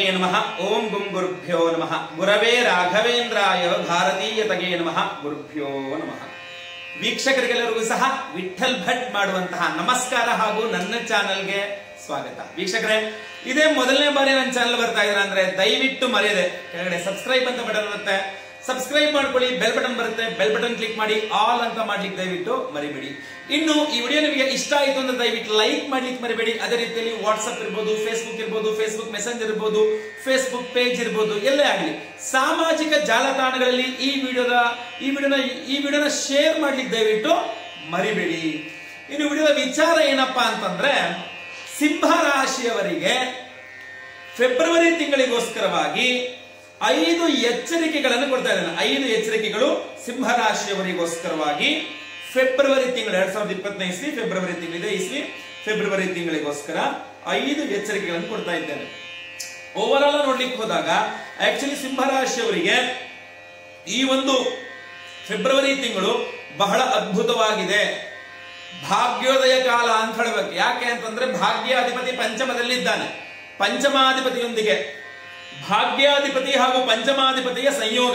ನಮಃ ಓಂ ಗುಂ ಗುರುಭ್ಯೋ ನಮಃ ಗುರವೇ ರಾಘವೇಂದ್ರಾಯ ಭಾರತೀಯತಗೆ ನಮಃ ಗುರುಭ್ಯೋ ನಮಃ ವೀಕ್ಷಕರಿಗೆಲ್ಲರಿಗೂ ಸಹ ವಿಠಲ್ ಭಟ್ ಮಾಡುವಂತಹ ನಮಸ್ಕಾರ ಹಾಗೂ ನನ್ನ ಚಾನೆಲ್ಗೆ ಸ್ವಾಗತ ವೀಕ್ಷಕರೇ ಇದೇ ಮೊದಲನೇ ಬಾರಿ ನನ್ನ ಚಾನೆಲ್ ಬರ್ತಾ ಇದ್ರ ಅಂದ್ರೆ ದಯವಿಟ್ಟು ಮರೆಯದೆ ಕೆಳಗಡೆ ಸಬ್ಸ್ಕ್ರೈಬ್ ಅಂತ ಬಟನ್ ಬರುತ್ತೆ ಸಬ್ಸ್ಕ್ರೈಬ್ ಮಾಡ್ಕೊಳ್ಳಿ ಬೆಲ್ ಬಟನ್ ಬರುತ್ತೆ ಬೆಲ್ ಬಟನ್ ಕ್ಲಿಕ್ ಮಾಡಿ ಆಲ್ ಅಂತ ಮಾಡ್ಲಿಕ್ಕೆ ದಯವಿಟ್ಟು ಮರಿಬೇಡಿ ಇನ್ನು ಈ ವಿಡಿಯೋ ನಿಮಗೆ ಇಷ್ಟ ಆಯಿತು ಅಂದ್ರೆ ದಯವಿಟ್ಟು ಲೈಕ್ ಮಾಡ್ಲಿಕ್ಕೆ ಮರಿಬೇಡಿ ಅದೇ ರೀತಿಯಲ್ಲಿ ವಾಟ್ಸ್ಆಪ್ ಇರ್ಬೋದು ಫೇಸ್ಬುಕ್ ಇರ್ಬೋದು ಫೇಸ್ಬುಕ್ ಮೆಸೆಂಜರ್ ಇರ್ಬೋದು ಫೇಸ್ಬುಕ್ ಪೇಜ್ ಇರ್ಬೋದು ಎಲ್ಲೇ ಆಗಲಿ ಸಾಮಾಜಿಕ ಜಾಲತಾಣಗಳಲ್ಲಿ ಈ ವಿಡಿಯೋದ ಈ ವಿಡಿಯೋನ ಈ ವಿಡಿಯೋನ ಶೇರ್ ಮಾಡ್ಲಿಕ್ಕೆ ದಯವಿಟ್ಟು ಮರಿಬೇಡಿ ಇನ್ನು ವಿಡಿಯೋದ ವಿಚಾರ ಏನಪ್ಪಾ ಅಂತಂದ್ರೆ ಸಿಂಹ ರಾಶಿಯವರಿಗೆ ಫೆಬ್ರವರಿ ತಿಂಗಳಿಗೋಸ್ಕರವಾಗಿ ಐದು ಎಚ್ಚರಿಕೆಗಳನ್ನು ಕೊಡ್ತಾ ಇದ್ದಾನೆ ಐದು ಎಚ್ಚರಿಕೆಗಳು ಸಿಂಹ ರಾಶಿಯವರಿಗೋಸ್ಕರವಾಗಿ ಫೆಬ್ರವರಿ ತಿಂಗಳು ಎರಡ್ ಸಾವಿರದ ಇಪ್ಪತ್ತನೇ ಇಸ್ವಿ ಫೆಬ್ರವರಿ ತಿಂಗಳಿದೆ ಇಸ್ವಿ ಫೆಬ್ರವರಿ ತಿಂಗಳಿಗೋಸ್ಕರ ಐದು ಎಚ್ಚರಿಕೆಗಳನ್ನು ಕೊಡ್ತಾ ಇದ್ದೇನೆ ಓವರ್ ಆಲ್ ನೋಡ್ಲಿಕ್ಕೆ ಹೋದಾಗ ಆಕ್ಚುಲಿ ಸಿಂಹ ರಾಶಿಯವರಿಗೆ ಈ ಒಂದು ಫೆಬ್ರವರಿ ತಿಂಗಳು ಬಹಳ ಅದ್ಭುತವಾಗಿದೆ ಭಾಗ್ಯೋದಯ ಕಾಲ ಅಂತ ಹೇಳಬೇಕು ಯಾಕೆ ಅಂತಂದ್ರೆ ಭಾಗ್ಯಾಧಿಪತಿ ಪಂಚಮದಲ್ಲಿದ್ದಾನೆ ಪಂಚಮಾಧಿಪತಿಯೊಂದಿಗೆ ಭಾಗ್ಯಾಧಿಪತಿ ಹಾಗೂ ಪಂಚಮಾಧಿಪತಿಯ ಸಂಯೋಗ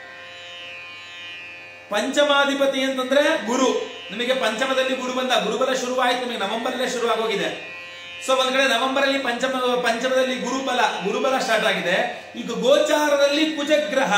ಪಂಚಮಾಧಿಪತಿ ಅಂತಂದ್ರೆ ಗುರು ನಿಮಗೆ ಪಂಚಮದಲ್ಲಿ ಗುರು ಬಂದ ಗುರುಬಲ ಶುರುವಾಯಿತು ನಿಮಗೆ ನವೆಂಬರ್ ಅಲ್ಲೇ ಶುರು ಆಗೋಗಿದೆ ಸೊ ಒಂದ್ ಕಡೆ ನವೆಂಬರ್ ಅಲ್ಲಿ ಪಂಚಮ ಪಂಚಮದಲ್ಲಿ ಗುರುಬಲ ಗುರುಬಲ ಸ್ಟಾರ್ಟ್ ಆಗಿದೆ ಈಗ ಗೋಚಾರದಲ್ಲಿ ಕುಜಗ್ರಹ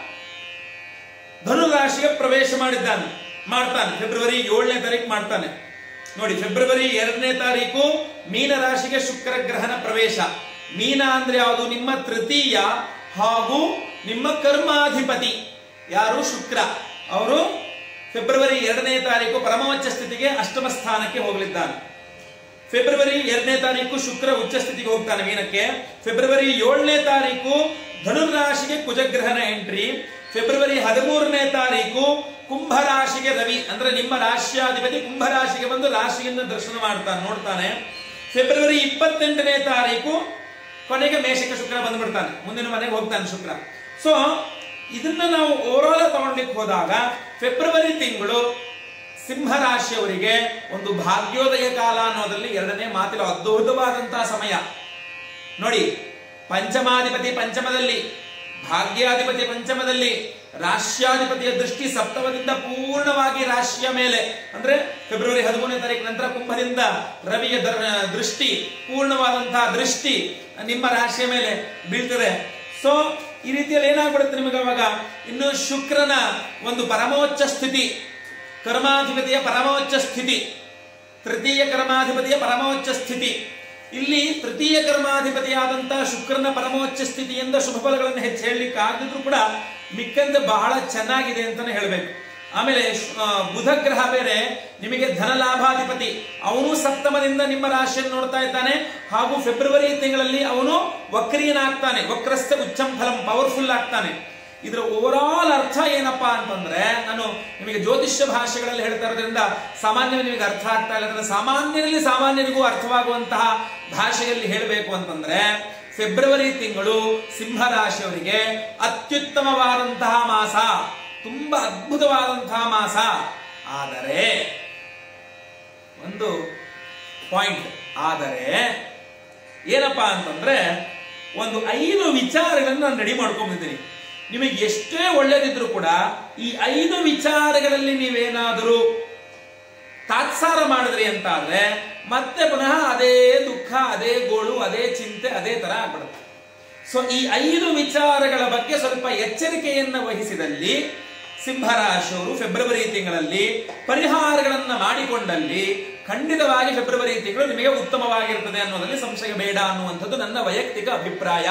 ಧನುರಾಶಿಗೆ ಪ್ರವೇಶ ಮಾಡಿದ್ದಾನೆ ಮಾಡ್ತಾನೆ ಫೆಬ್ರವರಿ ಏಳನೇ ತಾರೀಕು ಮಾಡ್ತಾನೆ ನೋಡಿ ಫೆಬ್ರವರಿ ಎರಡನೇ ತಾರೀಕು ಮೀನ ರಾಶಿಗೆ ಶುಕ್ರ ಗ್ರಹಣ ಪ್ರವೇಶ ಮೀನ ಅಂದ್ರೆ ಯಾವುದು ನಿಮ್ಮ ತೃತೀಯ ಹಾಗೂ ನಿಮ್ಮ ಕರ್ಮಾಧಿಪತಿ ಯಾರು ಶುಕ್ರ ಅವರು ಫೆಬ್ರವರಿ ಎರಡನೇ ತಾರೀಕು ಪರಮೋಚ್ಚ ಸ್ಥಿತಿಗೆ ಅಷ್ಟಮ ಸ್ಥಾನಕ್ಕೆ ಹೋಗಲಿದ್ದಾನೆ ಫೆಬ್ರವರಿ ಎರಡನೇ ತಾರೀಕು ಶುಕ್ರ ಉಚ್ಚ ಸ್ಥಿತಿಗೆ ಹೋಗ್ತಾನೆ ಮೀನಕ್ಕೆ ಫೆಬ್ರವರಿ ಏಳನೇ ತಾರೀಕು ಧನುರ್ರಾಶಿಗೆ ಕುಜಗ್ರಹಣ ಎಂಟ್ರಿ ಫೆಬ್ರವರಿ ಹದಿಮೂರನೇ ತಾರೀಕು ಕುಂಭರಾಶಿಗೆ ರವಿ ಅಂದ್ರೆ ನಿಮ್ಮ ರಾಶಿಯಾಧಿಪತಿ ಕುಂಭರಾಶಿಗೆ ಬಂದು ರಾಶಿಯನ್ನು ದರ್ಶನ ಮಾಡ್ತಾನೆ ನೋಡ್ತಾನೆ ಫೆಬ್ರವರಿ ಇಪ್ಪತ್ತೆಂಟನೇ ತಾರೀಕು ಕೊನೆಗೆ ಮೇಷಕ್ಕೆ ಶುಕ್ರ ಬಂದ್ಬಿಡ್ತಾನೆ ಮುಂದಿನ ಮನೆಗೆ ಹೋಗ್ತಾನೆ ಶುಕ್ರ ಸೊ ಇದನ್ನ ನಾವು ಓವರಾಲ್ ತಗೊಂಡ್ಲಿಕ್ಕೆ ಹೋದಾಗ ಫೆಬ್ರವರಿ ತಿಂಗಳು ಸಿಂಹ ರಾಶಿಯವರಿಗೆ ಒಂದು ಭಾಗ್ಯೋದಯ ಕಾಲ ಅನ್ನೋದ್ರಲ್ಲಿ ಎರಡನೇ ಮಾತಿನ ಅದ್ಭುತವಾದಂತಹ ಸಮಯ ನೋಡಿ ಪಂಚಮಾಧಿಪತಿ ಪಂಚಮದಲ್ಲಿ ಭಾಗ್ಯಾಧಿಪತಿ ಪಂಚಮದಲ್ಲಿ ರಾಶ್ಯಾಧಿಪತಿಯ ದೃಷ್ಟಿ ಸಪ್ತಮದಿಂದ ಪೂರ್ಣವಾಗಿ ರಾಶಿಯ ಮೇಲೆ ಅಂದ್ರೆ ಫೆಬ್ರವರಿ ಹದಿಮೂರನೇ ತಾರೀಕು ನಂತರ ಕುಂಭದಿಂದ ರವಿಯ ದರ್- ದೃಷ್ಟಿ ಪೂರ್ಣವಾದಂತಹ ದೃಷ್ಟಿ ನಿಮ್ಮ ರಾಶಿಯ ಮೇಲೆ ಬೀಳ್ತದೆ ಸೊ ಈ ರೀತಿಯಲ್ಲಿ ಏನಾಗ್ಬಿಡುತ್ತೆ ನಿಮಗೆ ಅವಾಗ ಇನ್ನು ಶುಕ್ರನ ಒಂದು ಪರಮೋಚ್ಚ ಸ್ಥಿತಿ ಕರ್ಮಾಧಿಪತಿಯ ಪರಮೋಚ್ಚ ಸ್ಥಿತಿ ತೃತೀಯ ಕರ್ಮಾಧಿಪತಿಯ ಪರಮೋಚ್ಚ ಸ್ಥಿತಿ ಇಲ್ಲಿ ತೃತೀಯ ಕರ್ಮಾಧಿಪತಿಯಾದಂತಹ ಶುಕ್ರನ ಪರಮೋಚ್ಚ ಸ್ಥಿತಿಯಿಂದ ಶುಭ ಫಲಗಳನ್ನು ಹೆಚ್ಚು ಹೇಳಲಿಕ್ಕೆ ಆಗದಿದ್ರು ಕೂಡ ಮಿಕ್ಕಂತೆ ಬಹಳ ಚೆನ್ನಾಗಿದೆ ಅಂತಾನೆ ಹೇಳಬೇಕು ಆಮೇಲೆ ಶ್- ಆ, ಬುಧ ಗ್ರಹ ಬೇರೆ ನಿಮಗೆ ಧನ ಲಾಭಾಧಿಪತಿ ಅವನು ಸಪ್ತಮದಿಂದ ನಿಮ್ಮ ರಾಶಿಯನ್ನು ನೋಡ್ತಾ ಇದ್ದಾನೆ ಹಾಗೂ ಫೆಬ್ರವರಿ ತಿಂಗಳಲ್ಲಿ ಅವನು ವಕ್ರಿಯನಾಗ್ತಾನೆ ವಕ್ರಸ್ಥ ಉಚ್ಚಂ ಫಲಂ ಪವರ್ಫುಲ್ ಆಗ್ತಾನೆ ಇದರ ಓವರ್ ಆಲ್ ಅರ್ಥ ಏನಪ್ಪಾ ಅಂತಂದ್ರೆ ನಾನು ನಿಮಗೆ ಜ್ಯೋತಿಷ್ಯ ಭಾಷೆಗಳಲ್ಲಿ ಹೇಳ್ತಾ ಇರೋದ್ರಿಂದ ಸಾಮಾನ್ಯವಾಗಿ ನಿಮಗೆ ಅರ್ಥ ಆಗ್ತಾ ಇಲ್ಲ ಅದನ್ನ ಸಾಮಾನ್ಯರಲ್ಲಿ ಸಾಮಾನ್ಯರಿಗೂ ಅರ್ಥವಾಗುವಂತಹ ಭಾಷೆಯಲ್ಲಿ ಹೇಳಬೇಕು ಅಂತಂದ್ರೆ ಫೆಬ್ರವರಿ ತಿಂಗಳು ಸಿಂಹ ರಾಶಿಯವರಿಗೆ ಅತ್ಯುತ್ತಮವಾದಂತಹ ಮಾಸ ತುಂಬಾ ಅದ್ಭುತವಾದಂತಹ ಮಾಸ ಆದರೆ ಒಂದು ಪಾಯಿಂಟ್ ಆದರೆ ಏನಪ್ಪಾ ಅಂತಂದ್ರೆ ಒಂದು ಐದು ವಿಚಾರಗಳನ್ನು ನಾನು ರೆಡಿ ಮಾಡ್ಕೊಂಡಿದ್ದೀನಿ ನಿಮಗೆ ಎಷ್ಟೇ ಒಳ್ಳೇದಿದ್ರು ಕೂಡ ಈ ಐದು ವಿಚಾರಗಳಲ್ಲಿ ನೀವೇನಾದರೂ ತಾತ್ಸಾರ ಮಾಡಿದ್ರಿ ಅಂತ ಆದ್ರೆ ಮತ್ತೆ ಪುನಃ ಅದೇ ದುಃಖ ಅದೇ ಗೋಳು ಅದೇ ಚಿಂತೆ ಅದೇ ತರ ಆಗ್ಬಿಡುತ್ತೆ ಸೊ ಈ ಐದು ವಿಚಾರಗಳ ಬಗ್ಗೆ ಸ್ವಲ್ಪ ಎಚ್ಚರಿಕೆಯನ್ನ ವಹಿಸಿದಲ್ಲಿ ಸಿಂಹರಾಶಿಯವರು ಫೆಬ್ರವರಿ ತಿಂಗಳಲ್ಲಿ ಪರಿಹಾರಗಳನ್ನ ಮಾಡಿಕೊಂಡಲ್ಲಿ ಖಂಡಿತವಾಗಿ ಫೆಬ್ರವರಿ ತಿಂಗಳು ನಿಮಗೆ ಉತ್ತಮವಾಗಿರ್ತದೆ ಅನ್ನೋದ್ರಲ್ಲಿ ಸಂಶಯ ಬೇಡ ಅನ್ನುವಂಥದ್ದು ನನ್ನ ವೈಯಕ್ತಿಕ ಅಭಿಪ್ರಾಯ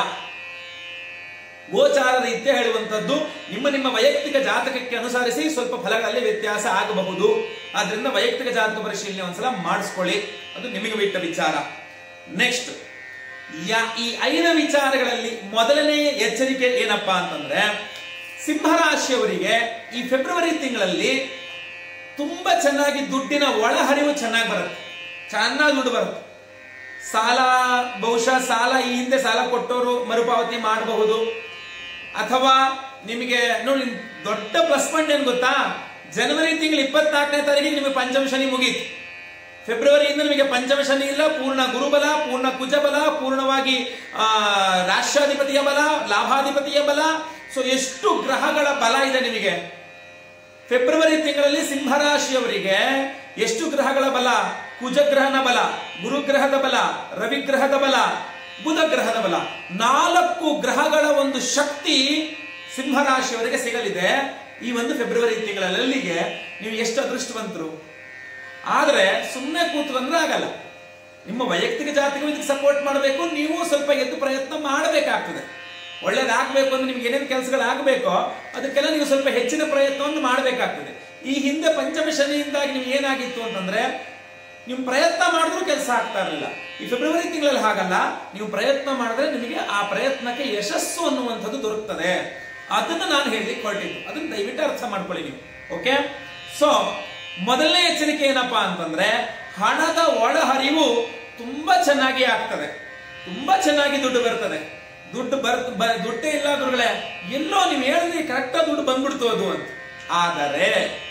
ಗೋಚಾರ ರೀತ್ಯ ಹೇಳುವಂಥದ್ದು ನಿಮ್ಮ ನಿಮ್ಮ ವೈಯಕ್ತಿಕ ಜಾತಕಕ್ಕೆ ಅನುಸರಿಸಿ ಸ್ವಲ್ಪ ಫಲಗಳಲ್ಲಿ ವ್ಯತ್ಯಾಸ ಆಗಬಹುದು ಆದ್ರಿಂದ ವೈಯಕ್ತಿಕ ಜಾತಕ ಪರಿಶೀಲನೆ ಒಂದ್ಸಲ ಮಾಡಿಸ್ಕೊಳ್ಳಿ ಅದು ನಿಮಗೆ ಬಿಟ್ಟ ವಿಚಾರ ನೆಕ್ಸ್ಟ್ ಈ ಐದು ವಿಚಾರಗಳಲ್ಲಿ ಮೊದಲನೆಯ ಎಚ್ಚರಿಕೆ ಏನಪ್ಪಾ ಅಂತಂದ್ರೆ ಸಿಂಹರಾಶಿಯವರಿಗೆ ಈ ಫೆಬ್ರವರಿ ತಿಂಗಳಲ್ಲಿ ತುಂಬಾ ಚೆನ್ನಾಗಿ ದುಡ್ಡಿನ ಒಳಹರಿವು ಚೆನ್ನಾಗಿ ಬರುತ್ತೆ ಚೆನ್ನಾಗಿ ದುಡ್ಡು ಬರುತ್ತೆ ಸಾಲ ಬಹುಶಃ ಸಾಲ ಈ ಹಿಂದೆ ಸಾಲ ಕೊಟ್ಟವರು ಮರುಪಾವತಿ ಮಾಡಬಹುದು ಅಥವಾ ನಿಮಗೆ ನೋಡಿ ದೊಡ್ಡ ಪ್ಲಸ್ ಪಾಯಿಂಟ್ ಏನ್ ಗೊತ್ತಾ ಜನವರಿ ತಿಂಗಳು ಇಪ್ಪತ್ನಾಲ್ಕನೇ ತಾರೀಕಿಗೆ ನಿಮಗೆ ಪಂಚಮ ಶನಿ ಮುಗೀತು ಫೆಬ್ರವರಿಯಿಂದ ನಿಮಗೆ ಪಂಚಮ ಶನಿ ಇಲ್ಲ ಪೂರ್ಣ ಗುರುಬಲ ಪೂರ್ಣ ಕುಜಬಲ ಪೂರ್ಣವಾಗಿ ಆ, ರಾಷ್ಟ್ರಾಧಿಪತಿಯ ಬಲ ಲಾಭಾಧಿಪತಿಯ ಬಲ ಸೊ ಎಷ್ಟು ಗ್ರಹಗಳ ಬಲ ಇದೆ ನಿಮಗೆ ಫೆಬ್ರವರಿ ತಿಂಗಳಲ್ಲಿ ಸಿಂಹರಾಶಿಯವರಿಗೆ ಎಷ್ಟು ಗ್ರಹಗಳ ಬಲ ಕುಜಗ್ರಹನ ಬಲ ಗುರುಗ್ರಹದ ಬಲ ರವಿಗ್ರಹದ ಬಲ ಬುಧ ಗ್ರಹದ ಬಲ ನಾಲ್ಕು ಗ್ರಹಗಳ ಒಂದು ಶಕ್ತಿ ಸಿಂಹರಾಶಿಯವರಿಗೆ ಸಿಗಲಿದೆ ಈ ಒಂದು ಫೆಬ್ರವರಿ ತಿಂಗಳಲ್ಲಿಗೆ ನೀವು ಎಷ್ಟು ಅದೃಷ್ಟವಂತರು ಆದ್ರೆ ಸುಮ್ಮನೆ ಕೂತು ಅಂದ್ರೆ ಆಗಲ್ಲ ನಿಮ್ಮ ವೈಯಕ್ತಿಕ ಜಾತಿಗೂ ಇದಕ್ಕೆ ಸಪೋರ್ಟ್ ಮಾಡಬೇಕು ನೀವು ಸ್ವಲ್ಪ ಎದ್ದು ಪ್ರಯತ್ನ ಮಾಡಬೇಕಾಗ್ತದೆ ಒಳ್ಳೇದಾಗಬೇಕು ಅಂದ್ರೆ ನಿಮ್ಗೆ ಏನೇನು ಕೆಲಸಗಳಾಗಬೇಕೋ ಅದಕ್ಕೆಲ್ಲ ನೀವು ಸ್ವಲ್ಪ ಹೆಚ್ಚಿನ ಪ್ರಯತ್ನವನ್ನು ಮಾಡಬೇಕಾಗ್ತದೆ ಈ ಹಿಂದೆ ಪಂಚಮ ಶನಿಯಿಂದಾಗಿ ನಿಮ್ಗೆ ಏನಾಗಿತ್ತು ಅಂತಂದ್ರೆ ನೀವು ಪ್ರಯತ್ನ ಮಾಡಿದ್ರೂ ಕೆಲಸ ಆಗ್ತಾ ಇರಲಿಲ್ಲ ಈ ಫೆಬ್ರವರಿ ತಿಂಗಳಲ್ಲಿ ಹಾಗಲ್ಲ ನೀವು ಪ್ರಯತ್ನ ಮಾಡಿದ್ರೆ ನಿಮಗೆ ಆ ಪ್ರಯತ್ನಕ್ಕೆ ಯಶಸ್ಸು ಅನ್ನುವಂಥದ್ದು ದೊರಕ್ತದೆ ಅದನ್ನು ನಾನು ಹೇಳಲಿಕ್ಕೆ ಹೊರಟಿದ್ದು ಅದನ್ನ ದಯವಿಟ್ಟು ಅರ್ಥ ಮಾಡ್ಕೊಳ್ಳಿ ನೀವು ಓಕೆ ಸೊ ಮೊದಲನೇ ಎಚ್ಚರಿಕೆ ಏನಪ್ಪಾ ಅಂತಂದ್ರೆ ಹಣದ ಒಳಹರಿವು ತುಂಬಾ ಚೆನ್ನಾಗಿ ಆಗ್ತದೆ ತುಂಬಾ ಚೆನ್ನಾಗಿ ದುಡ್ಡು ಬರ್ತದೆ ದುಡ್ಡು ಬರ್ ಬ- ದುಡ್ಡೇ ಇಲ್ಲ ಗುರುಗಳೇ ಎಲ್ಲೋ ನೀವು ಹೇಳಿದ್ರಿ ಕರೆಕ್ಟಾಗಿ ದುಡ್ಡು ಬಂದ್ಬಿಡ್ತು ಅದು ಅಂತ ಆದರೆ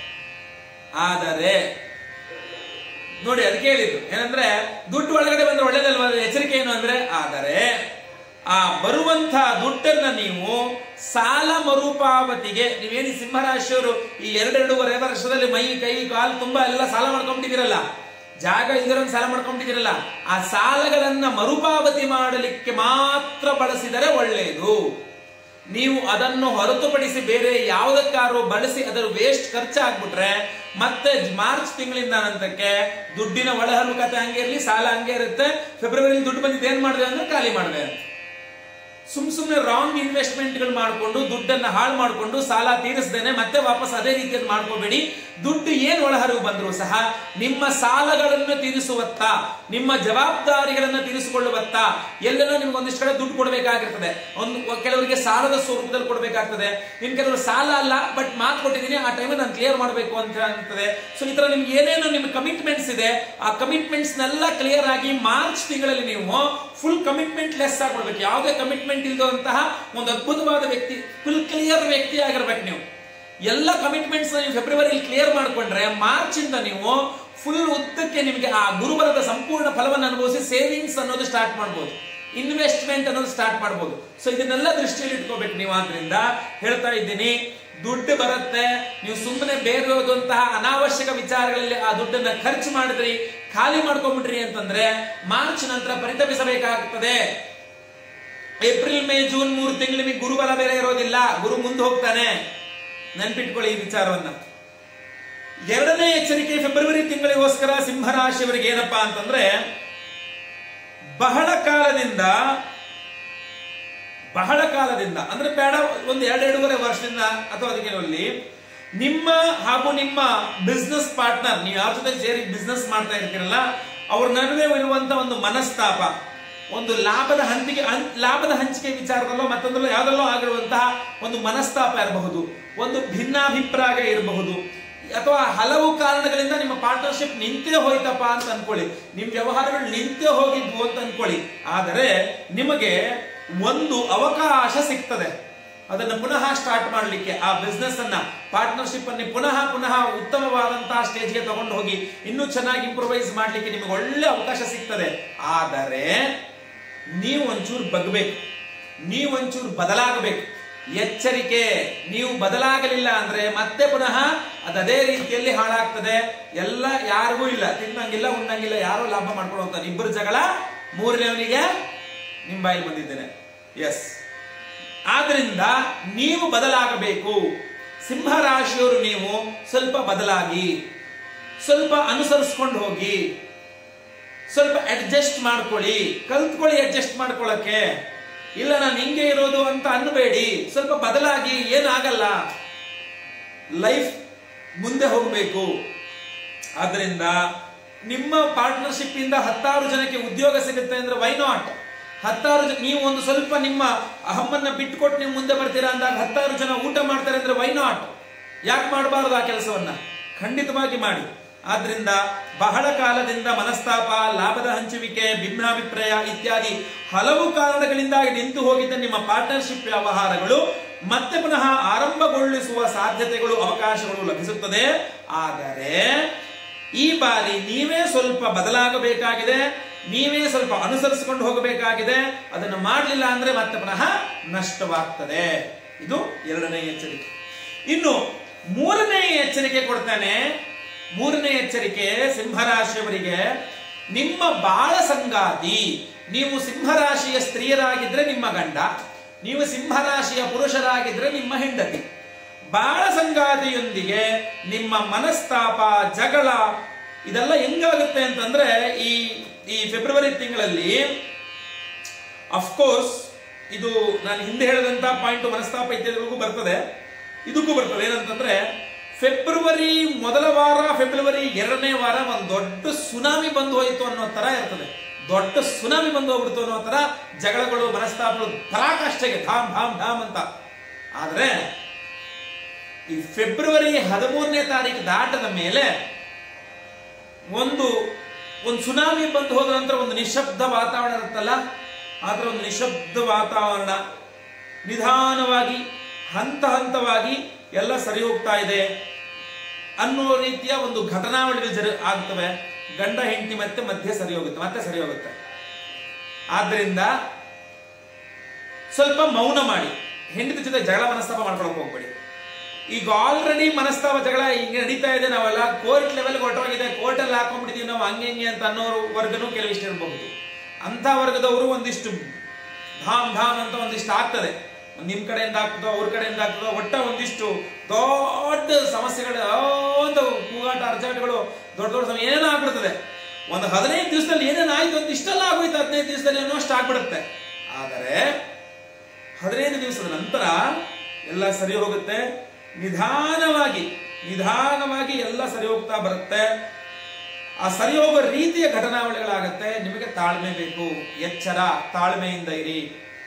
ಆದರೆ ನೋಡಿ ಅದಕ್ಕೆ ಹೇಳಿದ್ದು ಏನಂದ್ರೆ ದುಡ್ಡು ಒಳಗಡೆ ಬಂದ್ರೆ ಒಳ್ಳೇದಲ್ವಾ ಅದ್ರ ಎಚ್ಚರಿಕೆ ಏನು ಅಂದ್ರೆ ಆದರೆ ಆ ಬರುವಂತ ದುಡ್ಡನ್ನ ನೀವು ಸಾಲ ಮರುಪಾವತಿಗೆ ನೀವೇನು ಈ ಸಿಂಹರಾಶಿಯವರು ಈ ಎರಡೆರಡೂವರೆ ವರ್ಷದಲ್ಲಿ ಮೈ ಕೈ ಕಾಲು ತುಂಬಾ ಎಲ್ಲ ಸಾಲ ಮಾಡ್ಕೊಂಡಿದ್ದೀರಲ್ಲ ಜಾಗ ಇದರನ್ನು ಸಾಲ ಮಾಡ್ಕೊಂಡಿದ್ದೀರಲ್ಲ ಆ ಸಾಲಗಳನ್ನ ಮರುಪಾವತಿ ಮಾಡಲಿಕ್ಕೆ ಮಾತ್ರ ಬಳಸಿದರೆ ಒಳ್ಳೆಯದು ನೀವು ಅದನ್ನು ಹೊರತುಪಡಿಸಿ ಬೇರೆ ಯಾವುದಕ್ಕಾದ್ರೂ ಬಳಸಿ ಅದರ ವೇಸ್ಟ್ ಖರ್ಚಾಗ್ಬಿಟ್ರೆ ಮತ್ತೆ ಮಾರ್ಚ್ ತಿಂಗಳಿಂದ ನಂತರಕ್ಕೆ ದುಡ್ಡಿನ ಒಳಹರಿವು ಕತೆ ಹಂಗೆ ಇರಲಿ ಸಾಲ ಹಂಗೆ ಇರುತ್ತೆ ಫೆಬ್ರವರಿಲಿ ದುಡ್ಡು ಬಂದಿದ್ದು ಏನ್ ಮಾಡಿದೆ ಅಂದ್ರೆ ಖಾಲಿ ಮಾಡಿದೆ ಅಂತ ಸುಮ್ ಸುಮ್ನೆ ರಾಂಗ್ ಇನ್ವೆಸ್ಟ್ಮೆಂಟ್ಗಳು ಮಾಡಿಕೊಂಡು ದುಡ್ಡನ್ನ ಹಾಳು ಮಾಡಿಕೊಂಡು ಸಾಲ ತೀರಿಸದೇನೆ ಮತ್ತೆ ವಾಪಸ್ ಅದೇ ರೀತಿಯಲ್ಲಿ ಮಾಡ್ಕೋಬೇಡಿ ದುಡ್ಡು ಏನ್ ಒಳಹರಿವು ಬಂದರೂ ಸಹ ನಿಮ್ಮ ಸಾಲಗಳನ್ನು ತೀರಿಸುವತ್ತ ನಿಮ್ಮ ಜವಾಬ್ದಾರಿಗಳನ್ನ ತೀರಿಸಿಕೊಳ್ಳುವತ್ತ ಎಲ್ಲೆಲ್ಲ ನಿಮ್ಗೆ ಒಂದಿಷ್ಟು ಕಡೆ ದುಡ್ಡು ಕೊಡಬೇಕಾಗಿರ್ತದೆ ಒಂದು ಕೆಲವರಿಗೆ ಸಾಲದ ಸ್ವರೂಪದಲ್ಲಿ ಕೊಡಬೇಕಾಗ್ತದೆ ಇನ್ ಕೆಲವರು ಸಾಲ ಅಲ್ಲ ಬಟ್ ಮಾತು ಕೊಟ್ಟಿದ್ದೀನಿ ಆ ಟೈಮ್ ನಾನು ಕ್ಲಿಯರ್ ಮಾಡಬೇಕು ಅಂತ ಆಗ್ತದೆ ಸೊ ಈ ತರ ನಿಮ್ಗೆ ಏನೇನು ನಿಮ್ಮ ಕಮಿಟ್ಮೆಂಟ್ಸ್ ಇದೆ ಆ ಕಮಿಟ್ಮೆಂಟ್ಸ್ ನೆಲ್ಲ ಕ್ಲಿಯರ್ ಆಗಿ ಮಾರ್ಚ್ ತಿಂಗಳಲ್ಲಿ ನೀವು ಫುಲ್ ಕಮಿಟ್ಮೆಂಟ್ ಲೆಸ್ ಆಗ್ಬಿಡ್ಬೇಕು ಯಾವುದೇ ಕಮಿಟ್ಮೆಂಟ್ ಇಲ್ಲದಂತಹ ಒಂದು ಅದ್ಭುತವಾದ ವ್ಯಕ್ತಿ ಫುಲ್ ಕ್ಲಿಯರ್ ವ್ಯಕ್ತಿ ಆಗಿರ್ಬೇಕು ನೀವು ಎಲ್ಲ ಕಮಿಟ್ಮೆಂಟ್ಸ್ ನೀವು ಫೆಬ್ರವರಿಯಲ್ಲಿ ಕ್ಲಿಯರ್ ಮಾಡ್ಕೊಂಡ್ರೆ ಮಾರ್ಚ್ ಇಂದ ನೀವು ಫುಲ್ ಉದ್ದಕ್ಕೆ ನಿಮಗೆ ಆ ಗುರುಬಲದ ಸಂಪೂರ್ಣ ಫಲವನ್ನು ಅನುಭವಿಸಿ ಸೇವಿಂಗ್ಸ್ ಅನ್ನೋದು ಸ್ಟಾರ್ಟ್ ಮಾಡ್ಬೋದು ಇನ್ವೆಸ್ಟ್ಮೆಂಟ್ ಅನ್ನೋದು ಸ್ಟಾರ್ಟ್ ಮಾಡ್ಬೋದು ಸೊ ಇದನ್ನೆಲ್ಲ ದೃಷ್ಟಿಯಲ್ಲಿ ಇಟ್ಕೋಬೇಕು ನೀವು ಆದ್ರಿಂದ ಹೇಳ್ತಾ ಇದ್ದೀನಿ ದುಡ್ಡು ಬರುತ್ತೆ ನೀವು ಸುಮ್ಮನೆ ಬೇರೆ ಹೋದಂತಹ ಅನಾವಶ್ಯಕ ವಿಚಾರಗಳಲ್ಲಿ ಆ ದುಡ್ಡನ್ನ ಖರ್ಚು ಮಾಡಿದ್ರಿ ಖಾಲಿ ಮಾಡ್ಕೊಂಡ್ಬಿಟ್ರಿ ಅಂತಂದ್ರೆ ಮಾರ್ಚ್ ನಂತರ ಪರಿತಪಿಸಬೇಕಾಗ್ತದೆ ಏಪ್ರಿಲ್ ಮೇ ಜೂನ್ ಮೂರು ತಿಂಗಳು ನಿಮಗೆ ಗುರುಬಲ ಬೇರೆ ಇರೋದಿಲ್ಲ ಗುರು ಮುಂದೆ ಹೋಗ್ತಾನೆ ನೆನ್ಪಿಟ್ಕೊಳ್ಳಿ ಈ ವಿಚಾರವನ್ನ ಎರಡನೇ ಎಚ್ಚರಿಕೆ ಫೆಬ್ರವರಿ ತಿಂಗಳಿಗೋಸ್ಕರ ಸಿಂಹರಾಶಿಯವರಿಗೆ ಏನಪ್ಪಾ ಅಂತಂದ್ರೆ ಬಹಳ ಕಾಲದಿಂದ ಬಹಳ ಕಾಲದಿಂದ ಅಂದ್ರೆ ಬೇಡ ಒಂದು ಎರಡೆರಡೂವರೆ ವರ್ಷದಿಂದ ಅಥವಾ ಅದಕ್ಕೆ ನಿಮ್ಮ ಹಾಗೂ ನಿಮ್ಮ ಬಿಸ್ನೆಸ್ ಪಾರ್ಟ್ನರ್ ನೀವು ಯಾರ ಜೊತೆ ಸೇರಿ ಬಿಸ್ನೆಸ್ ಮಾಡ್ತಾ ಇರ್ತೀರಲ್ಲ ಅವ್ರ ನಡುವೆ ಇರುವಂತ ಒಂದು ಮನಸ್ತಾಪ ಒಂದು ಲಾಭದ ಹಂಚಿಕೆ ಹಂ- ಲಾಭದ ಹಂಚಿಕೆ ವಿಚಾರದಲ್ಲೋ ಮತ್ತೊಂದಲ್ಲೋ ಯಾವ್ದಲ್ಲೋ ಆಗಿರುವಂತಹ ಒಂದು ಮನಸ್ತಾಪ ಇರಬಹುದು ಒಂದು ಭಿನ್ನಾಭಿಪ್ರಾಯ ಇರಬಹುದು ಅಥವಾ ಹಲವು ಕಾರಣಗಳಿಂದ ನಿಮ್ಮ ಪಾರ್ಟ್ನರ್ಶಿಪ್ ನಿಂತೇ ಹೋಯ್ತಪ್ಪ ಅಂತ ಅನ್ಕೊಳ್ಳಿ ನಿಮ್ ವ್ಯವಹಾರಗಳು ನಿಂತೇ ಹೋಗಿದ್ವು ಅಂತ ಅನ್ಕೊಳ್ಳಿ ಆದರೆ ನಿಮಗೆ ಒಂದು ಅವಕಾಶ ಸಿಗ್ತದೆ ಅದನ್ನು ಪುನಃ ಸ್ಟಾರ್ಟ್ ಮಾಡಲಿಕ್ಕೆ ಆ ಬಿಸ್ನೆಸ್ ಅನ್ನ ಪಾರ್ಟ್ನರ್ಶಿಪ್ ಅನ್ನು ಪುನಃ ಪುನಃ ಉತ್ತಮವಾದಂತಹ ಸ್ಟೇಜ್ಗೆ ತಗೊಂಡು ಹೋಗಿ ಇನ್ನೂ ಚೆನ್ನಾಗಿ ಇಂಪ್ರೂವೈಸ್ ಮಾಡಲಿಕ್ಕೆ ನಿಮಗೆ ಒಳ್ಳೆ ಅವಕಾಶ ಸಿಗ್ತದೆ ಆದರೆ ನೀವು ಒಂಚೂರು ಬಗ್ಬೇಕು ನೀವು ಒಂಚೂರು ಬದಲಾಗಬೇಕು ಎಚ್ಚರಿಕೆ ನೀವು ಬದಲಾಗಲಿಲ್ಲ ಅಂದ್ರೆ ಮತ್ತೆ ಪುನಃ ಅದು ಅದೇ ರೀತಿಯಲ್ಲಿ ಹಾಳಾಗ್ತದೆ ಎಲ್ಲ ಯಾರಿಗೂ ಇಲ್ಲ ತಿನ್ನಂಗಿಲ್ಲ ಉಣ್ಣಂಗಿಲ್ಲ ಯಾರೋ ಲಾಭ ಮಾಡ್ಕೊಂಡು ಹೋಗ್ತಾರೆ ಇಬ್ಬರು ಜಗಳ ಮೂರನೇವನಿಗೆ ನಿಮ್ ಬಾಯಲ್ಲಿ ಬಂದಿದ್ದೇನೆ ಎಸ್ ಆದ್ರಿಂದ ನೀವು ಬದಲಾಗಬೇಕು ಸಿಂಹರಾಶಿಯವರು ನೀವು ಸ್ವಲ್ಪ ಬದಲಾಗಿ ಸ್ವಲ್ಪ ಅನುಸರಿಸ್ಕೊಂಡು ಹೋಗಿ ಸ್ವಲ್ಪ ಅಡ್ಜಸ್ಟ್ ಮಾಡ್ಕೊಳ್ಳಿ ಕಲ್ತ್ಕೊಳ್ಳಿ ಅಡ್ಜಸ್ಟ್ ಮಾಡ್ಕೊಳ್ಳಕ್ಕೆ ಇಲ್ಲ ನಾನು ಹಿಂಗೆ ಇರೋದು ಅಂತ ಅನ್ಬೇಡಿ ಸ್ವಲ್ಪ ಬದಲಾಗಿ ಏನಾಗಲ್ಲ ಲೈಫ್ ಮುಂದೆ ಹೋಗಬೇಕು ಆದ್ರಿಂದ ನಿಮ್ಮ ಪಾರ್ಟ್ನರ್ಶಿಪ್ ಇಂದ ಹತ್ತಾರು ಜನಕ್ಕೆ ಉದ್ಯೋಗ ಸಿಗುತ್ತೆ ಅಂದ್ರೆ ವೈ ನಾಟ್ ಹತ್ತಾರು ಜನ ನೀವು ಒಂದು ಸ್ವಲ್ಪ ನಿಮ್ಮ ಅಹಮ್ಮನ್ನ ಬಿಟ್ಕೊಟ್ಟು ನೀವು ಮುಂದೆ ಬರ್ತೀರಾ ಅಂದಾಗ ಹತ್ತಾರು ಜನ ಊಟ ಮಾಡ್ತಾರೆ ಅಂದ್ರೆ ವೈ ನಾಟ್ ಯಾಕೆ ಮಾಡಬಾರದು ಆ ಕೆಲಸವನ್ನ ಖಂಡಿತವಾಗಿ ಮಾಡಿ ಆದ್ರಿಂದ ಬಹಳ ಕಾಲದಿಂದ ಮನಸ್ತಾಪ ಲಾಭದ ಹಂಚುವಿಕೆ ಭಿನ್ನಾಭಿಪ್ರಾಯ ಇತ್ಯಾದಿ ಹಲವು ಕಾರಣಗಳಿಂದಾಗಿ ನಿಂತು ಹೋಗಿದ್ದ ನಿಮ್ಮ ಪಾರ್ಟ್ನರ್ಶಿಪ್ ವ್ಯವಹಾರಗಳು ಮತ್ತೆ ಪುನಃ ಆರಂಭಗೊಳಿಸುವ ಸಾಧ್ಯತೆಗಳು ಅವಕಾಶಗಳು ಲಭಿಸುತ್ತದೆ ಆದರೆ ಈ ಬಾರಿ ನೀವೇ ಸ್ವಲ್ಪ ಬದಲಾಗಬೇಕಾಗಿದೆ ನೀವೇ ಸ್ವಲ್ಪ ಅನುಸರಿಸಿಕೊಂಡು ಹೋಗಬೇಕಾಗಿದೆ ಅದನ್ನು ಮಾಡಲಿಲ್ಲ ಅಂದ್ರೆ ಮತ್ತೆ ಪುನಃ ನಷ್ಟವಾಗ್ತದೆ ಇದು ಎರಡನೇ ಎಚ್ಚರಿಕೆ ಇನ್ನು ಮೂರನೇ ಎಚ್ಚರಿಕೆ ಕೊಡ್ತಾನೆ ಮೂರನೇ ಎಚ್ಚರಿಕೆ ಸಿಂಹರಾಶಿಯವರಿಗೆ ನಿಮ್ಮ ಬಾಳ ಸಂಗಾತಿ ನೀವು ಸಿಂಹರಾಶಿಯ ಸ್ತ್ರೀಯರಾಗಿದ್ರೆ ನಿಮ್ಮ ಗಂಡ ನೀವು ಸಿಂಹರಾಶಿಯ ಪುರುಷರಾಗಿದ್ರೆ ನಿಮ್ಮ ಹೆಂಡತಿ ಬಾಳ ಸಂಗಾತಿಯೊಂದಿಗೆ ನಿಮ್ಮ ಮನಸ್ತಾಪ ಜಗಳ ಇದೆಲ್ಲ ಹೆಂಗಾಗುತ್ತೆ ಅಂತಂದ್ರೆ ಈ ಈ ಫೆಬ್ರವರಿ ತಿಂಗಳಲ್ಲಿ ಅಫ್ಕೋರ್ಸ್ ಇದು ನಾನು ಹಿಂದೆ ಹೇಳಿದಂತ ಪಾಯಿಂಟ್ ಮನಸ್ತಾಪ ಇತ್ಯಾದಿಗಳಿಗೂ ಬರ್ತದೆ ಇದಕ್ಕೂ ಬರ್ತದೆ ಏನಂತಂದ್ರೆ ಫೆಬ್ರವರಿ ಮೊದಲ ವಾರ ಫೆಬ್ರವರಿ ಎರಡನೇ ವಾರ ಒಂದು ದೊಡ್ಡ ಸುನಾಮಿ ಬಂದು ಹೋಯಿತು ಅನ್ನೋ ತರ ಇರ್ತದೆ ದೊಡ್ಡ ಸುನಾಮಿ ಬಂದು ಹೋಗ್ಬಿಡ್ತು ಅನ್ನೋ ತರ ಜಗಳಗಳು ಮನಸ್ತಾಪಗಳು ಪರಾಕಾಷ್ಠೆಗೆ ಧಾಮ್ ಧಾಮ್ ಧಾಮ್ ಅಂತ ಆದ್ರೆ ಈ ಫೆಬ್ರವರಿ ಹದಿಮೂರನೇ ತಾರೀಕು ದಾಟದ ಮೇಲೆ ಒಂದು ಒಂದು ಸುನಾಮಿ ಬಂದು ಹೋದ ನಂತರ ಒಂದು ನಿಶಬ್ದ ವಾತಾವರಣ ಇರುತ್ತಲ್ಲ ಆತರ ಒಂದು ನಿಶಬ್ದ ವಾತಾವರಣ ನಿಧಾನವಾಗಿ ಹಂತ ಹಂತವಾಗಿ ಎಲ್ಲ ಸರಿ ಹೋಗ್ತಾ ಇದೆ ಅನ್ನೋ ರೀತಿಯ ಒಂದು ಘಟನಾವಳಿಗಳು ಜರು ಆಗ್ತವೆ ಗಂಡ ಹೆಂಡತಿ ಮತ್ತೆ ಮಧ್ಯೆ ಸರಿ ಹೋಗುತ್ತೆ ಮತ್ತೆ ಸರಿ ಹೋಗುತ್ತೆ ಆದ್ರಿಂದ ಸ್ವಲ್ಪ ಮೌನ ಮಾಡಿ ಹೆಂಡತಿ ಜೊತೆ ಜಗಳ ಮನಸ್ತಾಪ ಮಾಡ್ಕೊಳಕ್ ಹೋಗ್ಬೇಡಿ ಈಗ ಆಲ್ರೆಡಿ ಮನಸ್ತಾಪ ಜಗಳ ಹಿಂಗೆ ನಡೀತಾ ಇದೆ ನಾವೆಲ್ಲ ಕೋರ್ಟ್ ಲೆವೆಲ್ ಹೊರಟೋಗಿದೆ ಕೋರ್ಟ್ ಅಲ್ಲಿ ಹಾಕೊಂಡ್ಬಿಟ್ಟಿದೀವಿ ನಾವು ಹಂಗೆ ಹಿಂಗೆ ಅಂತ ಅನ್ನೋರು ವರ್ಗನೂ ಕೆಲವಿಷ್ಟು ಇರಬಹುದು ಅಂತ ವರ್ಗದವರು ಒಂದಿಷ್ಟು ಧಾಮ್ ಧಾಮ್ ಅಂತ ಒಂದಿಷ್ಟು ಆಗ್ತದೆ ನಿಮ್ ಕಡೆಯಿಂದ ಆಗ್ತದೋ ಅವ್ರ ಕಡೆಯಿಂದ ಆಗ್ತದೋ ಒಟ್ಟ ಒಂದಿಷ್ಟು ದೊಡ್ಡ ಸಮಸ್ಯೆಗಳು ಆ ಅಂತ ಕೂಗಾಟ ಅರ್ಜಾಟಗಳು ದೊಡ್ಡ ದೊಡ್ಡ ಸಮಯ ಏನೇನೋ ಆಗ್ಬಿಡ್ತದೆ ಒಂದು ಹದಿನೈದು ದಿವಸದಲ್ಲಿ ಏನೇನು ಆಯ್ತು ಅಂತ ಇಷ್ಟೆಲ್ಲ ಆಗೋಯ್ತು ಹದಿನೈದು ದಿವಸದಲ್ಲಿ ಅನ್ನೋ ಅಷ್ಟು ಆಗ್ಬಿಡುತ್ತೆ ಆದರೆ ಹದಿನೈದು ದಿವಸದ ನಂತರ ಎಲ್ಲ ಸರಿ ಹೋಗುತ್ತೆ ನಿಧಾನವಾಗಿ ನಿಧಾನವಾಗಿ ಎಲ್ಲ ಸರಿ ಹೋಗ್ತಾ ಬರುತ್ತೆ ಆ ಸರಿ ಹೋಗೋ ರೀತಿಯ ಘಟನಾವಳಿಗಳಾಗತ್ತೆ ನಿಮಗೆ ತಾಳ್ಮೆ ಬೇಕು ಎಚ್ಚರ ತಾಳ್ಮೆಯಿಂದ ಇರಿ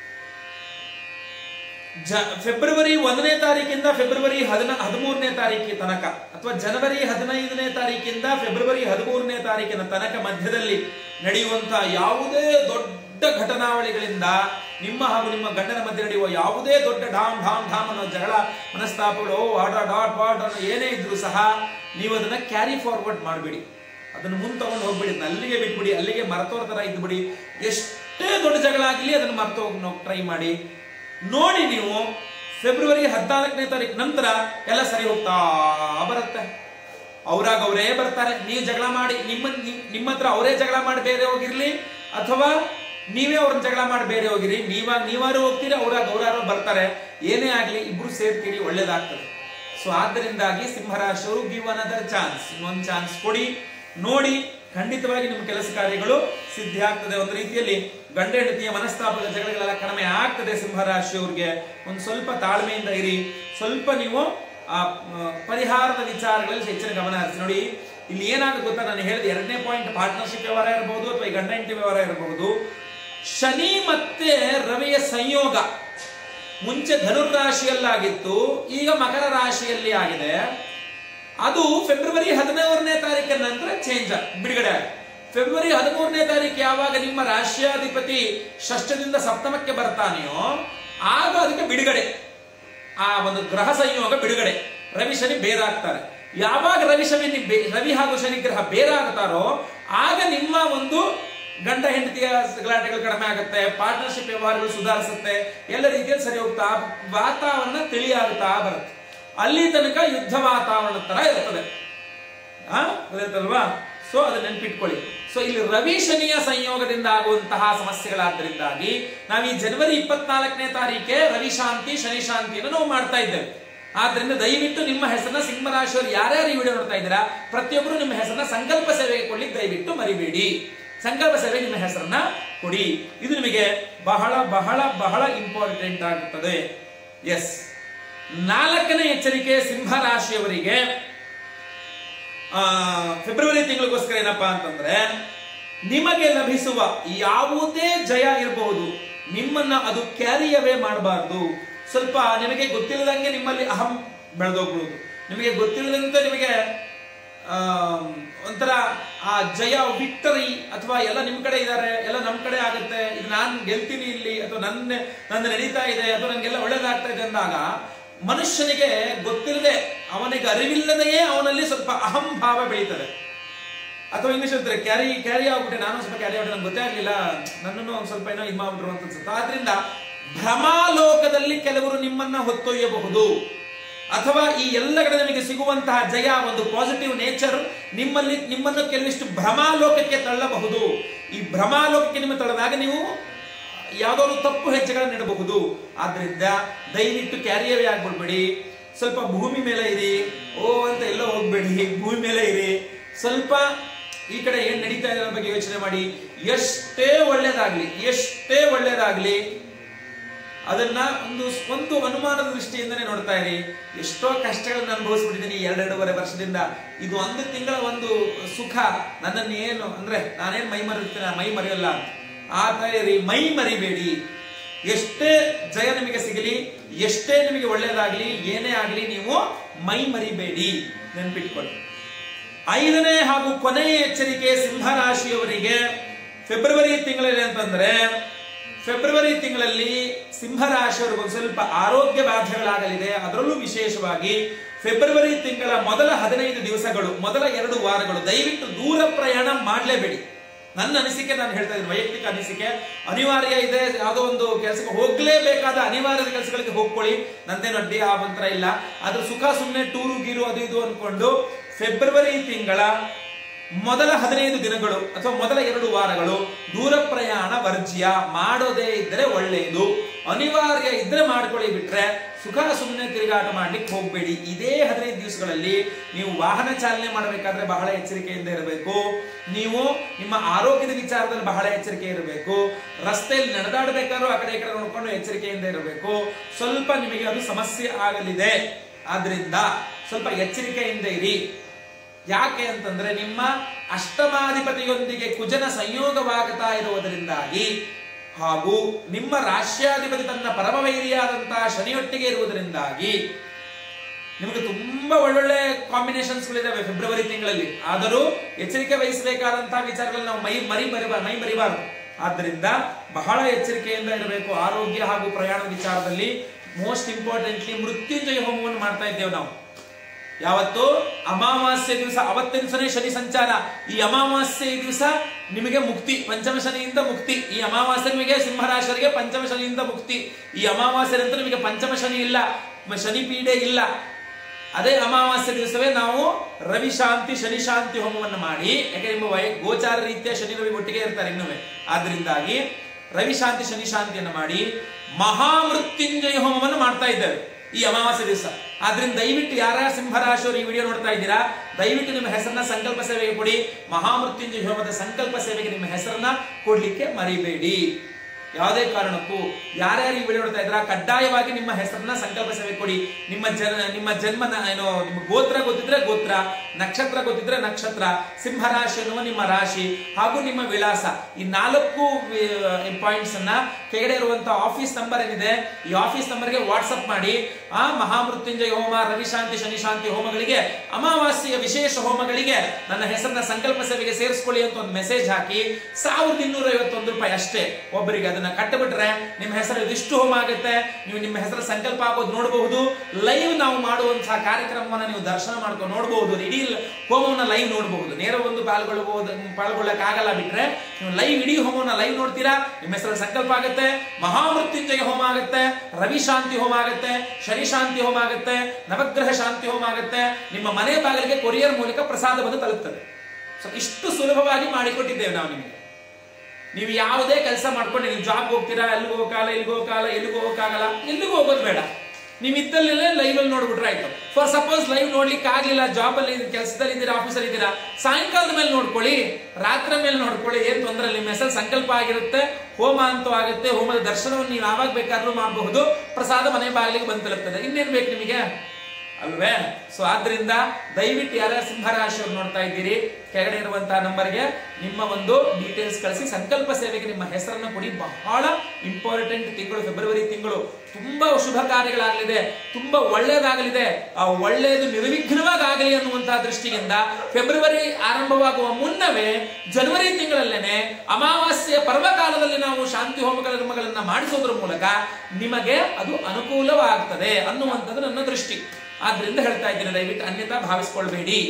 ಜ ಫೆಬ್ರವರಿ ಒಂದನೇ ತಾರೀಕಿಂದ ಫೆಬ್ರವರಿ ಹದಿನ ಹದಿಮೂರನೇ ತಾರೀಕಿನ ತನಕ ಅಥವಾ ಜನವರಿ ಹದಿನೈದನೇ ತಾರೀಕಿಂದ ಫೆಬ್ರವರಿ ಹದಿಮೂರನೇ ತಾರೀಕಿನ ತನಕ ಮಧ್ಯದಲ್ಲಿ ನಡೆಯುವಂತಹ ಯಾವುದೇ ದೊಡ್ಡ ಘಟನಾವಳಿಗಳಿಂದ ನಿಮ್ಮ ಹಾಗೂ ನಿಮ್ಮ ಗಂಡನ ಮಧ್ಯೆ ನಡೆಯುವ ಯಾವುದೇ ದೊಡ್ಡ ಢಾಮ್ ಢಾಮ್ ಢಾಮ್ ಅನ್ನೋ ಜಗಳ ಮನಸ್ತಾಪಗಳು ಆಡ ಡಾಟ್ ಬಾಟ್ ಅನ್ನೋ ಏನೇ ಇದ್ರೂ ಸಹ ನೀವು ಅದನ್ನ ಕ್ಯಾರಿ ಫಾರ್ವರ್ಡ್ ಮಾಡಬೇಡಿ ಅದನ್ನು ಮುಂದೆ ತಗೊಂಡು ಹೋಗ್ಬಿಡಿ ಅದನ್ನ ಅಲ್ಲಿಗೆ ಬಿಟ್ಬಿಡಿ ಅಲ್ಲಿಗೆ ಮರೆತೋರ್ ತರ ಇದ್ಬಿಡಿ ಎಷ್ಟೇ ದೊಡ್ಡ ಜಗಳ ಆಗಲಿ ಅದನ್ನು ಮರೆತು ಹೋಗಿ ಟ್ರೈ ಮಾಡಿ ನೋಡಿ ನೀವು ಫೆಬ್ರವರಿ ಹದಿನಾಲ್ಕನೇ ತಾರೀಕು ನಂತರ ಎಲ್ಲ ಸರಿ ಹೋಗ್ತಾ ಬರುತ್ತೆ ಅವ್ರಾಗ ಅವರೇ ಬರ್ತಾರೆ ನೀವು ಜಗಳ ಮಾಡಿ ನಿಮ್ಮ ನಿಮ್- ನಿಮ್ಮ ಹತ್ರ ಅವರೇ ಜಗಳ ಮಾಡಿ ಬೇರೆ ಹೋಗಿರ್ಲಿ ಅಥವಾ ನೀವೇ ಅವ್ರನ್ನ ಜಗಳ ಮಾಡಿ ಬೇರೆ ಹೋಗಿರಿ ನೀವಾಗ ನೀವಾರು ಹೋಗ್ತೀರಿ ಅವ್ರಾಗ ಅವರಾರು ಬರ್ತಾರೆ ಏನೇ ಆಗ್ಲಿ ಇಬ್ರು ಸೇರ್ತೀರಿ ಒಳ್ಳೇದಾಗ್ತದೆ ಸೊ ಆದ್ದರಿಂದಾಗಿ ಸಿಂಹರಾಶಿಯವರು ಗಿವ್ ಅನದರ್ ಚಾನ್ಸ್ ಇನ್ನೊಂದು ಚಾನ್ಸ್ ಕೊಡಿ ನೋಡಿ ಖಂಡಿತವಾಗಿ ನಿಮ್ಮ ಕೆಲಸ ಕಾರ್ಯಗಳು ಸಿದ್ಧಿ ಆಗ್ತದೆ ಒಂದು ರೀತಿಯಲ್ಲಿ ಗಂಡ ಹೆಂಡತಿಯ ಮನಸ್ತಾಪದ ಜಗಳಗಳೆಲ್ಲ ಕಡಿಮೆ ಆಗ್ತದೆ ಸಿಂಹರಾಶಿಯವ್ರಿಗೆ ಒಂದು ಸ್ವಲ್ಪ ತಾಳ್ಮೆಯಿಂದ ಇರಿ ಸ್ವಲ್ಪ ನೀವು ಆ ಮ, ಪರಿಹಾರದ ವಿಚಾರಗಳಲ್ಲಿ ಹೆಚ್ಚಿನ ಗಮನ ಹರಿಸಿ ನೋಡಿ ಇಲ್ಲಿ ಏನಾಗುತ್ತೆ ಗೊತ್ತಾ ನಾನು ಹೇಳಿದ ಎರಡನೇ ಪಾಯಿಂಟ್ ಪಾರ್ಟ್ನರ್ಶಿಪ್ ವ್ಯವಹಾರ ಇರಬಹುದು ಅಥವಾ ಈ ಗಂಡ ಹೆಂಡತಿ ವ್ಯವಹಾರ ಇರಬಹುದು ಶನಿ ಮತ್ತೆ ರವಿಯ ಸಂಯೋಗ ಮುಂಚೆ ಧನುರ್ರಾಶಿಯಲ್ಲಾಗಿತ್ತು ಈಗ ಮಕರ ರಾಶಿಯಲ್ಲಿ ಆಗಿದೆ ಅದು ಫೆಬ್ರವರಿ ಹದಿಮೂರನೇ ತಾರೀಕಿನ ನಂತರ ಚೇಂಜ್ ಬಿಡುಗಡೆ ಆಗಿದೆ ಫೆಬ್ರವರಿ ಹದಿಮೂರನೇ ತಾರೀಕು ಯಾವಾಗ ನಿಮ್ಮ ರಾಶಿಯಾಧಿಪತಿ ಷಷ್ಠದಿಂದ ಸಪ್ತಮಕ್ಕೆ ಬರ್ತಾನೆಯೋ ಆಗ ಅದಕ್ಕೆ ಬಿಡುಗಡೆ ಆ ಒಂದು ಗ್ರಹ ಸಂಯೋಗ ಬಿಡುಗಡೆ ರವಿ ಶನಿ ಬೇರಾಗ್ತಾರೆ ಯಾವಾಗ ರವಿ ಶನಿ ಬೇ- ರವಿ ಹಾಗೂ ಶನಿ ಗ್ರಹ ಬೇರಾಗ್ತಾರೋ ಆಗ ನಿಮ್ಮ ಒಂದು ಗಂಡ ಹೆಂಡತಿಯ ಗಲಾಟೆಗಳು ಕಡಿಮೆ ಆಗುತ್ತೆ ಪಾರ್ಟ್ನರ್ಶಿಪ್ ವ್ಯವಹಾರಗಳು ಸುಧಾರಿಸುತ್ತೆ ಎಲ್ಲ ರೀತಿಯಲ್ಲಿ ಸರಿ ಹೋಗ್ತಾ ವಾತಾವರಣ ತಿಳಿಯಾಗುತ್ತಾ ಬರುತ್ತೆ ಅಲ್ಲಿ ತನಕ ಯುದ್ಧ ವಾತಾವರಣ ತರ ಇರ್ತದೆ ಆ ಗೊತ್ತಾಯ್ತಲ್ವಾ ಸೊ ಅದು ನೆನ್ಪಿಟ್ಕೊಳ್ಳಿ ಸೊ ಇಲ್ಲಿ ರವಿ ಶನಿಯ ಸಂಯೋಗದಿಂದ ಆಗುವಂತಹ ಸಮಸ್ಯೆಗಳಾದ್ದರಿಂದಾಗಿ ನಾವು ಈ ಜನವರಿ ಇಪ್ಪತ್ನಾಲ್ಕನೇ ತಾರೀಕೆ ರವಿ ಶಾಂತಿ ಶನಿ ಶಾಂತಿಯನ್ನು ನಾವು ಮಾಡ್ತಾ ಇದ್ದೇವೆ ಆದ್ರಿಂದ ದಯವಿಟ್ಟು ನಿಮ್ಮ ಹೆಸರನ್ನ ಸಿಂಹರಾಶಿಯವರು ಯಾರ್ಯಾರು ಈ ವಿಡಿಯೋ ನೋಡ್ತಾ ಇದ್ದೀರಾ ಪ್ರತಿಯೊಬ್ಬರು ನಿಮ್ಮ ಹೆಸರನ್ನ ಸಂಕಲ್ಪ ಸೇವೆಗೆ ಕೊಡ್ಲಿಕ್ಕೆ ದಯವಿಟ್ಟು ಮರಿಬೇಡಿ ಸಂಕಲ್ಪ ಸೇವೆ ನಿಮ್ಮ ಹೆಸರನ್ನ ಕೊಡಿ ಇದು ನಿಮಗೆ ಬಹಳ ಬಹಳ ಬಹಳ ಇಂಪಾರ್ಟೆಂಟ್ ಆಗುತ್ತದೆ ಎಸ್ ನಾಲ್ಕನೇ ಎಚ್ಚರಿಕೆ ಸಿಂಹ ರಾಶಿಯವರಿಗೆ ಆ, ಫೆಬ್ರವರಿ ತಿಂಗಳಿಗೋಸ್ಕರ ಏನಪ್ಪಾ ಅಂತಂದ್ರೆ ನಿಮಗೆ ಲಭಿಸುವ ಯಾವುದೇ ಜಯ ಇರಬಹುದು ನಿಮ್ಮನ್ನ ಅದು ಕ್ಯಾರಿಯವೇ ಮಾಡಬಾರ್ದು ಸ್ವಲ್ಪ ನಿಮಗೆ ಗೊತ್ತಿಲ್ಲದಂಗೆ ನಿಮ್ಮಲ್ಲಿ ಅಹಂ ಬೆಳೆದೋಗ್ಬಿಡುವುದು ನಿಮಗೆ ಗೊತ್ತಿಲ್ಲದಂತೆ ನಿಮಗೆ ಆ, ಒಂಥರ ಆ ಜಯ ವಿಕ್ಟರಿ ಅಥವಾ ಎಲ್ಲ ನಿಮ್ ಕಡೆ ಇದ್ದಾರೆ ಎಲ್ಲ ನಮ್ ಕಡೆ ಆಗುತ್ತೆ ಇದು ನಾನ್ ಗೆಲ್ತೀನಿ ಇಲ್ಲಿ ಅಥವಾ ನನ್ನ ನನ್ನ ನಡೀತಾ ಇದೆ ಅಥವಾ ನಂಗೆಲ್ಲ ಒಳ್ಳೇದಾಗ್ತಾ ಇದೆ ಅಂದಾಗ ಮನುಷ್ಯನಿಗೆ ಗೊತ್ತಿಲ್ಲದೆ ಅವನಿಗೆ ಅರಿವಿಲ್ಲದೆಯೇ ಅವನಲ್ಲಿ ಸ್ವಲ್ಪ ಅಹಂ ಭಾವ ಬೆಳೀತದೆ ಅಥವಾ ಇಂಗ್ಲಿಷ್ ಅಂತಾರೆ ಕ್ಯಾರಿ ಕ್ಯಾರಿ ಆಗ್ಬಿಟ್ಟೆ ನಾನು ಸ್ವಲ್ಪ ಕ್ಯಾರಿ ಆಗ್ಬಿಟ್ಟೆ ನಂಗೆ ಗೊತ್ತೇ ಆಗ್ಲಿಲ್ಲ ನನ್ನನ್ನು ಒಂದ್ ಸ್ವಲ್ಪ ಏನೋ ಇದು ಮಾಡ್ಬಿಟ್ರು ಅಂತ ಅನ್ಸುತ್ತೆ ಆದ್ರಿಂದ ಭ್ರಮಾಲೋಕದಲ್ಲಿ ಕೆಲವರು ನಿಮ್ಮನ್ನ ಹೊತ್ತೊಯ್ಯಬಹುದು ಅಥವಾ ಈ ಎಲ್ಲ ಕಡೆ ನಿಮಗೆ ಸಿಗುವಂತಹ ಜಯ ಒಂದು ಪಾಸಿಟಿವ್ ನೇಚರ್ ನಿಮ್ಮಲ್ಲಿ ನಿಮ್ಮನ್ನು ಕೆಲವಿಷ್ಟು ಭ್ರಮಾಲೋಕಕ್ಕೆ ತಳ್ಳಬಹುದು ಈ ಭ್ರಮಾಲೋಕಕ್ಕೆ ನಿಮ್ಮ ತಳ್ಳದಾಗ ನೀವು ಯಾವುದೋ ಒಂದು ತಪ್ಪು ಹೆಜ್ಜೆಗಳನ್ನು ಇಡಬಹುದು ಆದ್ರಿಂದ ದಯವಿಟ್ಟು ಕ್ಯಾರಿಯವೇ ಆಗ್ಬಿಡ್ಬೇಡಿ ಸ್ವಲ್ಪ ಭೂಮಿ ಮೇಲೆ ಇರಿ ಓ ಅಂತ ಎಲ್ಲೋ ಹೋಗ್ಬೇಡಿ ಭೂಮಿ ಮೇಲೆ ಇರಿ ಸ್ವಲ್ಪ ಈ ಕಡೆ ಏನ್ ನಡೀತಾ ಇದೆ ಅನ್ನೋ ಬಗ್ಗೆ ಯೋಚನೆ ಮಾಡಿ ಎಷ್ಟೇ ಒಳ್ಳೇದಾಗ್ಲಿ ಎಷ್ಟೇ ಒಳ್ಳೇದಾಗ್ಲಿ ಅದನ್ನ ಒಂದು ಒಂದು ಅನುಮಾನದ ದೃಷ್ಟಿಯಿಂದನೇ ನೋಡ್ತಾ ಇರಿ ಎಷ್ಟೋ ಕಷ್ಟಗಳನ್ನ ಅನುಭವಿಸ್ಬಿಟ್ಟಿದ್ದೀನಿ ಎರಡೆರಡೂವರೆ ವರ್ಷದಿಂದ ಇದು ಒಂದು ತಿಂಗಳ ಒಂದು ಸುಖ ನನ್ನನ್ನು ಏನು ಅಂದ್ರೆ ನಾನೇನ್ ಮೈ ಮರಿರ್ತೀನಿ ಮೈ ಮರೆಯಲ್ಲ ಆ ಇರಿ ಮೈ ಮರಿಬೇಡಿ ಎಷ್ಟೇ ಜಯ ನಿಮಗೆ ಸಿಗಲಿ ಎಷ್ಟೇ ನಿಮಗೆ ಒಳ್ಳೇದಾಗ್ಲಿ ಏನೇ ಆಗ್ಲಿ ನೀವು ಮೈ ಮರಿಬೇಡಿ ನೆನ್ಪಿಟ್ಕೊಳ್ಳಿ ಐದನೇ ಹಾಗೂ ಕೊನೆಯ ಎಚ್ಚರಿಕೆ ಸಿಂಹರಾಶಿಯವರಿಗೆ ಫೆಬ್ರವರಿ ತಿಂಗಳಲ್ಲಿ ಅಂತಂದ್ರೆ ಫೆಬ್ರವರಿ ತಿಂಗಳಲ್ಲಿ ಸಿಂಹರಾಶಿಯವರಿಗೆ ಒಂದು ಸ್ವಲ್ಪ ಆರೋಗ್ಯ ಬಾಧೆಗಳಾಗಲಿದೆ ಅದರಲ್ಲೂ ವಿಶೇಷವಾಗಿ ಫೆಬ್ರವರಿ ತಿಂಗಳ ಮೊದಲ ಹದಿನೈದು ದಿವಸಗಳು ಮೊದಲ ಎರಡು ವಾರಗಳು ದಯವಿಟ್ಟು ದೂರ ಪ್ರಯಾಣ ಮಾಡಲೇಬೇಡಿ ನನ್ನ ಅನಿಸಿಕೆ ನಾನು ಹೇಳ್ತಾ ಇದ್ದೀನಿ ವೈಯಕ್ತಿಕ ಅನಿಸಿಕೆ ಅನಿವಾರ್ಯ ಇದೆ ಯಾವುದೋ ಒಂದು ಕೆಲಸಕ್ಕೆ ಹೋಗ್ಲೇಬೇಕಾದ ಅನಿವಾರ್ಯದ ಕೆಲಸಗಳಿಗೆ ಹೋಗ್ಕೊಳ್ಳಿ ನಂದೇನು ಅಡ್ಡಿ ಆ ಮಂತ್ರ ಇಲ್ಲ ಅದ್ರ ಸುಖ ಸುಮ್ಮನೆ ಟೂರು ಗೀರು ಅದು ಇದು ಅನ್ಕೊಂಡು ಫೆಬ್ರವರಿ ತಿಂಗಳ ಮೊದಲ ಹದಿನೈದು ದಿನಗಳು ಅಥವಾ ಮೊದಲ ಎರಡು ವಾರಗಳು ದೂರ ಪ್ರಯಾಣ ವರ್ಜ್ಯ ಮಾಡೋದೇ ಇದ್ರೆ ಒಳ್ಳೆಯದು ಅನಿವಾರ್ಯ ಇದ್ರೆ ಮಾಡ್ಕೊಳ್ಳಿ ಬಿಟ್ರೆ ಸುಖ ಸುಮ್ಮನೆ ತಿರುಗಾಟ ಮಾಡ್ಲಿಕ್ಕೆ ಹೋಗ್ಬೇಡಿ ಇದೇ ಹದಿನೈದು ದಿವಸಗಳಲ್ಲಿ ನೀವು ವಾಹನ ಚಾಲನೆ ಮಾಡಬೇಕಾದ್ರೆ ಬಹಳ ಎಚ್ಚರಿಕೆಯಿಂದ ಇರಬೇಕು ನೀವು ನಿಮ್ಮ ಆರೋಗ್ಯದ ವಿಚಾರದಲ್ಲಿ ಬಹಳ ಎಚ್ಚರಿಕೆ ಇರಬೇಕು ರಸ್ತೆಯಲ್ಲಿ ನಡೆದಾಡಬೇಕಾದ್ರೂ ಆ ಕಡೆ ಈ ಕಡೆ ನೋಡ್ಕೊಂಡು ಎಚ್ಚರಿಕೆಯಿಂದ ಇರಬೇಕು ಸ್ವಲ್ಪ ನಿಮಗೆ ಅದು ಸಮಸ್ಯೆ ಆಗಲಿದೆ ಆದ್ರಿಂದ ಸ್ವಲ್ಪ ಎಚ್ಚರಿಕೆಯಿಂದ ಇರಿ ಯಾಕೆ ಅಂತಂದ್ರೆ ನಿಮ್ಮ ಅಷ್ಟಮಾಧಿಪತಿಯೊಂದಿಗೆ ಕುಜನ ಸಂಯೋಗವಾಗುತ್ತಾ ಇರುವುದರಿಂದಾಗಿ ಹಾಗೂ ನಿಮ್ಮ ರಾಷ್ಟ್ರಾಧಿಪತಿ ತನ್ನ ಪರಮವೈರಿಯಾದಂತಹ ಶನಿಯೊಟ್ಟಿಗೆ ಇರುವುದರಿಂದಾಗಿ ನಿಮಗೆ ತುಂಬಾ ಒಳ್ಳೊಳ್ಳೆ ಕಾಂಬಿನೇಷನ್ಸ್ ಗಳಿದಾವೆ ಫೆಬ್ರವರಿ ತಿಂಗಳಲ್ಲಿ ಆದರೂ ಎಚ್ಚರಿಕೆ ವಹಿಸಬೇಕಾದಂತಹ ವಿಚಾರಗಳನ್ನ ನಾವು ಮೈ ಮರಿ ಮರಿಬಾರ ಮೈ ಮರಿಬಾರದು ಆದ್ದರಿಂದ ಬಹಳ ಎಚ್ಚರಿಕೆಯಿಂದ ಇರಬೇಕು ಆರೋಗ್ಯ ಹಾಗೂ ಪ್ರಯಾಣದ ವಿಚಾರದಲ್ಲಿ ಮೋಸ್ಟ್ ಇಂಪಾರ್ಟೆಂಟ್ಲಿ ಮೃತ್ಯುಂಜಯ ಹೋಮವನ್ನು ಮಾಡ್ತಾ ಇದ್ದೇವೆ ನಾವು ಯಾವತ್ತು ಅಮಾವಾಸ್ಯೆ ದಿವಸ ಅವತ್ತಿನ ದಿವಸನೇ ಶನಿ ಸಂಚಾರ ಈ ಅಮಾವಾಸ್ಯೆ ದಿವಸ ನಿಮಗೆ ಮುಕ್ತಿ ಪಂಚಮ ಶನಿಯಿಂದ ಮುಕ್ತಿ ಈ ಅಮಾವಾಸ್ಯೆ ನಿಮಗೆ ಸಿಂಹರಾಶರಿಗೆ ಪಂಚಮ ಶನಿಯಿಂದ ಮುಕ್ತಿ ಈ ಅಮಾವಾಸ್ಯೆ ನಂತರ ನಿಮಗೆ ಪಂಚಮ ಶನಿ ಇಲ್ಲ ಶನಿ ಪೀಡೆ ಇಲ್ಲ ಅದೇ ಅಮಾವಾಸ್ಯೆ ದಿವಸವೇ ನಾವು ರವಿ ಶಾಂತಿ ಶನಿ ಶಾಂತಿ ಹೋಮವನ್ನು ಮಾಡಿ ಯಾಕೆ ನಿಮ್ಮ ವಯ ಗೋಚಾರ ರೀತಿಯ ಶನಿ ರವಿ ಒಟ್ಟಿಗೆ ಇರ್ತಾರೆ ಇನ್ನೊಮ್ಮೆ ಆದ್ರಿಂದಾಗಿ ರವಿ ಶಾಂತಿ ಶನಿ ಶಾಂತಿಯನ್ನು ಮಾಡಿ ಮಹಾಮೃತ್ಯುಂಜಯ ಹೋಮವನ್ನು ಮಾಡ್ತಾ ಇದ್ದೇವೆ ಈ ಅಮಾವಾಸ್ಯೆ ದಿವಸ ಆದ್ರಿಂದ ದಯವಿಟ್ಟು ಯಾರ ಸಿಂಹರಾಶಿಯವರು ಈ ವಿಡಿಯೋ ನೋಡ್ತಾ ಇದ್ದೀರಾ ದಯವಿಟ್ಟು ನಿಮ್ಮ ಹೆಸರನ್ನ ಸಂಕಲ್ಪ ಸೇವೆಗೆ ಕೊಡಿ ಮಹಾಮೃತ್ಯುಂಜಯ ಹೋಮದ ಸಂಕಲ್ಪ ಸೇವೆಗೆ ನಿಮ್ಮ ಹೆಸರನ್ನ ಕೊಡ್ಲಿಕ್ಕೆ ಮರಿಬೇಡಿ ಯಾವುದೇ ಕಾರಣಕ್ಕೂ ಯಾರ್ಯಾರು ಈ ವಿಡಿಯೋ ನೋಡ್ತಾ ಇದ್ರ ಕಡ್ಡಾಯವಾಗಿ ನಿಮ್ಮ ಹೆಸರನ್ನ ಸಂಕಲ್ಪ ಸೇವೆ ಕೊಡಿ ನಿಮ್ಮ ಜನ ನಿಮ್ಮ ಜನ್ಮ ಏನೋ ನಿಮ್ಮ ಗೋತ್ರ ಗೊತ್ತಿದ್ರೆ ಗೋತ್ರ ನಕ್ಷತ್ರ ಗೊತ್ತಿದ್ರೆ ನಕ್ಷತ್ರ ಸಿಂಹರಾಶಿ ಅನ್ನುವ ನಿಮ್ಮ ರಾಶಿ ಹಾಗೂ ನಿಮ್ಮ ವಿಳಾಸ ಈ ನಾಲ್ಕು ಪಾಯಿಂಟ್ಸ್ ಅನ್ನ ಕೆಳಗಡೆ ಇರುವಂತಹ ಆಫೀಸ್ ನಂಬರ್ ಏನಿದೆ ಈ ಆಫೀಸ್ ನಂಬರ್ಗೆ ವಾಟ್ಸಪ್ ಮಾಡಿ ಆ ಮಹಾಮೃತ್ಯುಂಜಯ ಹೋಮ ರವಿಶಾಂತಿ ಶನಿಶಾಂತಿ ಹೋಮಗಳಿಗೆ ಅಮಾವಾಸ್ಯೆಯ ವಿಶೇಷ ಹೋಮಗಳಿಗೆ ನನ್ನ ಹೆಸರನ್ನ ಸಂಕಲ್ಪ ಸೇವೆಗೆ ಸೇರಿಸ್ಕೊಳ್ಳಿ ಅಂತ ಒಂದು ಮೆಸೇಜ್ ಹಾಕಿ ಸಾವಿರದ ಇನ್ನೂರ ಐವತ್ತೊಂದು ರೂಪಾಯಿ ಅಷ್ಟೇ ಒಬ್ಬರಿಗೆ ಅದನ್ನ ಕಟ್ಟಬಿಟ್ರೆ ನಿಮ್ಮ ಹೆಸರು ಇದಿಷ್ಟು ಹೋಮ ಆಗುತ್ತೆ ನೀವು ನಿಮ್ಮ ಹೆಸರು ಸಂಕಲ್ಪ ಆಗೋದು ನೋಡಬಹುದು ಲೈವ್ ನಾವು ಮಾಡುವಂತಹ ಕಾರ್ಯಕ್ರಮವನ್ನ ನೀವು ದರ್ಶನ ಮಾಡ್ಕೊಂಡು ನೋಡಬಹುದು ಇಡೀ ಹೋಮವನ್ನ ಲೈವ್ ನೋಡಬಹುದು ನೇರ ಒಂದು ಪಾಲ್ಗೊಳ್ಳಬಹುದು ಪಾಲ್ಗೊಳ್ಳಕ್ ಆಗಲ್ಲ ಬಿಟ್ರೆ ನೀವು ಲೈವ್ ಇಡೀ ಹೋಮವನ್ನ ಲೈವ್ ನೋಡ್ತೀರಾ ನಿಮ್ಮ ಹೆಸರು ಸಂಕಲ್ಪ ಆಗುತ್ತೆ ಮಹಾಮೃತ್ಯುಂಜಯ ಹೋಮ ಆಗುತ್ತೆ ರವಿ ಶಾಂತಿ ಹೋಮ ಆಗುತ್ತೆ ಶನಿ ಶಾಂತಿ ಹೋಮ ಆಗುತ್ತೆ ನವಗ್ರಹ ಶಾಂತಿ ಹೋಮ ಆಗುತ್ತೆ ನಿಮ್ಮ ಮನೆ ಬಾಗಿಲಿಗೆ ಕೊರಿಯರ್ ಮೂಲಕ ಪ್ರಸಾದ ಬಂದು ತಲುಪ್ತದೆ ಸೊ ಇಷ್ಟು ಸುಲಭವಾಗಿ ಮಾಡಿಕೊಟ್ಟಿದ್ದೇವೆ ನಾವು ನಿಮಗೆ ನೀವು ಯಾವುದೇ ಕೆಲಸ ಮಾಡ್ಕೊಂಡು ನೀವು ಜಾಬ್ ಹೋಗ್ತೀರಾ ಎಲ್ಲಿಗೆ ಹೋಗಕ್ಕಾಗಲ್ಲ ಇಲ್ಲಿಗೆ ಹೋಗಕ್ಕಾಗಲ್ಲ ಎಲ್ಲಿಗೆ ಹೋಗಕ್ಕಾಗಲ್ಲ ಎಲ್ಲಿಗೂ ಹೋಗೋದು ಬೇಡ ನೀವು ಇದ್ದಲ್ಲೇ ಲೈವ್ ಅಲ್ಲಿ ನೋಡ್ಬಿಟ್ರೆ ಆಯ್ತು ಫಾರ್ ಸಪೋಸ್ ಲೈವ್ ನೋಡ್ಲಿಕ್ಕೆ ಆಗ್ಲಿಲ್ಲ ಜಾಬ್ ಅಲ್ಲಿ ಕೆಲಸದಲ್ಲಿ ಇದ್ದೀರಾ ಆಫೀಸಲ್ಲಿ ಇದ್ದೀರಾ ಸಾಯಂಕಾಲದ ಮೇಲೆ ನೋಡ್ಕೊಳ್ಳಿ ರಾತ್ರಿ ಮೇಲೆ ನೋಡ್ಕೊಳ್ಳಿ ಏನ್ ತೊಂದರೆ ಇಲ್ಲ. ನಿಮ್ಮ ಹೆಸರು ಸಂಕಲ್ಪ ಆಗಿರುತ್ತೆ ಹೋಮ ಅಂತೂ ಆಗುತ್ತೆ ಹೋಮದ ದರ್ಶನವನ್ನು ನೀವು ಯಾವಾಗ ಬೇಕಾದ್ರೂ ಮಾಡಬಹುದು ಪ್ರಸಾದ ಮನೆ ಬಾಗಿಲಿಗೆ ಬಂದು ತಲುಪ್ತದೆ ಇನ್ನೇನ್ ಬೇಕು ನಿಮಗೆ ಅಲ್ವೇ ಸೊ ಆದ್ರಿಂದ ದಯವಿಟ್ಟು ಯಾರ್ಯಾರ ಸಿಂಹರಾಶಿಯವ್ರು ನೋಡ್ತಾ ಇದ್ದೀರಿ ಕೆಳಗಡೆ ಇರುವಂತಹ ನಂಬರ್ಗೆ ನಿಮ್ಮ ಒಂದು ಡೀಟೇಲ್ಸ್ ಕಳಿಸಿ ಸಂಕಲ್ಪ ಸೇವೆಗೆ ನಿಮ್ಮ ಹೆಸರನ್ನು ಕೊಡಿ ಬಹಳ ಇಂಪಾರ್ಟೆಂಟ್ ತಿಂಗಳು ಫೆಬ್ರವರಿ ತಿಂಗಳು ತುಂಬಾ ಶುಭ ಕಾರ್ಯಗಳಾಗಲಿದೆ ತುಂಬಾ ಒಳ್ಳೇದಾಗಲಿದೆ ಆ ಒಳ್ಳೆಯದು ನಿರ್ವಿಘ್ನವಾಗಿ ಆಗಲಿ ಅನ್ನುವಂತಹ ದೃಷ್ಟಿಯಿಂದ ಫೆಬ್ರವರಿ ಆರಂಭವಾಗುವ ಮುನ್ನವೇ ಜನವರಿ ತಿಂಗಳಲ್ಲೇನೆ ಅಮಾವಾಸ್ಯೆಯ ಪರ್ವಕಾಲದಲ್ಲಿ ನಾವು ಶಾಂತಿ ಹೋಮ ಕರ್ಮಗಳನ್ನ ಮಾಡಿಸೋದ್ರ ಮೂಲಕ ನಿಮಗೆ ಅದು ಅನುಕೂಲವಾಗ್ತದೆ ಅನ್ನುವಂಥದ್ದು ನನ್ನ ದೃಷ್ಟಿ ಆದ್ರಿಂದ ಹೇಳ್ತಾ ಇದ್ದೀನಿ ದಯವಿಟ್ಟು ಅನ್ಯತಾ ಭಾವಿಸ್ಕೊಳ್ಬೇಡಿ